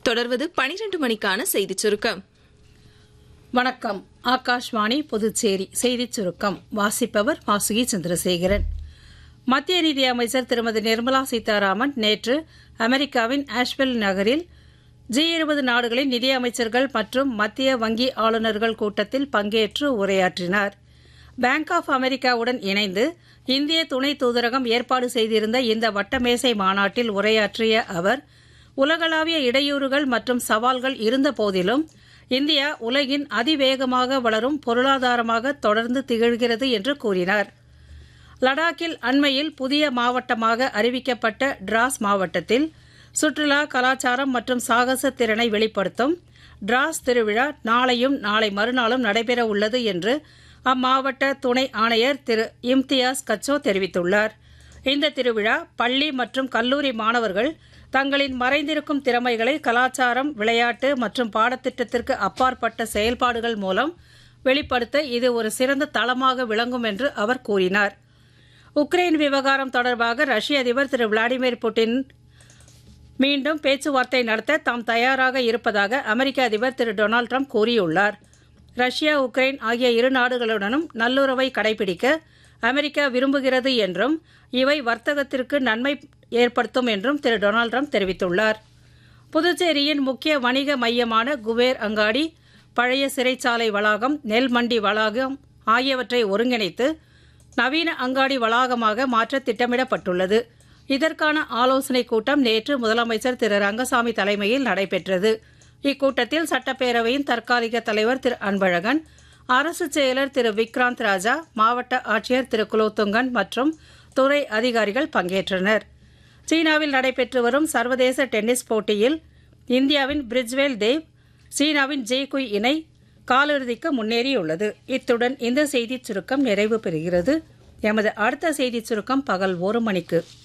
தொடர்வது பனிரெண்டு மணிக்கான செய்திச் சுருக்கம் வணக்கம் ஆகாஷ்வாணி புதுச்சேரி செய்திச் சுருக்கம் வாசிப்பவர் வாசுகி சந்திரசேகரன் மத்திய நிதி அமைச்சர் திருமதி நிர்மலா சீதாராமன் நேற்று அமெரிக்காவின் ஆஷ்வெல் நகரில் ஜி இருபது நாடுகளின் நிதியமைச்சர்கள் மற்றும் மத்திய வங்கி ஆளுநர்கள் கூட்டத்தில் பங்கேற்று உரையாற்றினார் பேங்க் ஆஃப் அமெரிக்காவுடன் இணைந்து இந்திய துணை தூதரகம் ஏற்பாடு செய்திருந்த இந்த வட்டமேசை மாநாட்டில் உரையாற்றிய அவர் உலகளாவிய இடையூறுகள் மற்றும் சவால்கள் இருந்த போதிலும் இந்தியா உலகின் அதிவேகமாக வளரும் பொருளாதாரமாக தொடர்ந்து திகழ்கிறது என்று கூறினார் லடாக்கில் அண்மையில் புதிய மாவட்டமாக அறிவிக்கப்பட்ட டிராஸ் மாவட்டத்தில் சுற்றுலா கலாச்சாரம் மற்றும் சாகச திறனை வெளிப்படுத்தும் டிராஸ் திருவிழா நாளையும் நாளை மறுநாளும் நடைபெற உள்ளது என்று அம்மாவட்ட துணை ஆணையர் திரு இம்தியாஸ் கச்சோ தெரிவித்துள்ளார் இந்த திருவிழா பள்ளி மற்றும் கல்லூரி மாணவர்கள் தங்களின் மறைந்திருக்கும் திறமைகளை கலாச்சாரம் விளையாட்டு மற்றும் பாடத்திட்டத்திற்கு அப்பாற்பட்ட செயல்பாடுகள் மூலம் வெளிப்படுத்த இது ஒரு சிறந்த தளமாக விளங்கும் என்று அவர் கூறினார் உக்ரைன் விவகாரம் தொடர்பாக ரஷ்ய அதிபர் திரு விளாடிமிர் புட்டின் மீண்டும் பேச்சுவார்த்தை நடத்த தாம் தயாராக இருப்பதாக அமெரிக்க அதிபர் திரு டொனால்டு ட்ரம்ப் கூறியுள்ளார் ரஷ்யா உக்ரைன் ஆகிய இரு நாடுகளுடனும் நல்லுறவை கடைபிடிக்க அமெரிக்கா விரும்புகிறது என்றும் இவை வர்த்தகத்திற்கு நன்மை ஏற்படுத்தும் என்றும் திரு டொனால்டு ட்ரம்ப் தெரிவித்துள்ளார் புதுச்சேரியின் முக்கிய வணிக மையமான குபேர் அங்காடி பழைய சிறைச்சாலை வளாகம் நெல் மண்டி வளாகம் ஆகியவற்றை ஒருங்கிணைத்து நவீன அங்காடி வளாகமாக மாற்ற திட்டமிடப்பட்டுள்ளது இதற்கான ஆலோசனைக் கூட்டம் நேற்று முதலமைச்சர் திரு ரங்கசாமி தலைமையில் நடைபெற்றது இக்கூட்டத்தில் சட்டப்பேரவையின் தற்காலிக தலைவர் திரு அன்பழகன் அரசு செயலர் திரு விக்ராந்த் ராஜா மாவட்ட ஆட்சியர் திரு குலோத்துங்கன் மற்றும் துறை அதிகாரிகள் பங்கேற்றனர் சீனாவில் நடைபெற்று வரும் சர்வதேச டென்னிஸ் போட்டியில் இந்தியாவின் பிரிஜ்வேல் தேவ் சீனாவின் ஜேகுய் இணை காலிறுதிக்கு முன்னேறியுள்ளது இத்துடன் இந்த செய்திச் சுருக்கம் நிறைவு பெறுகிறது எமது அடுத்த செய்திச் சுருக்கம் பகல் ஒரு மணிக்கு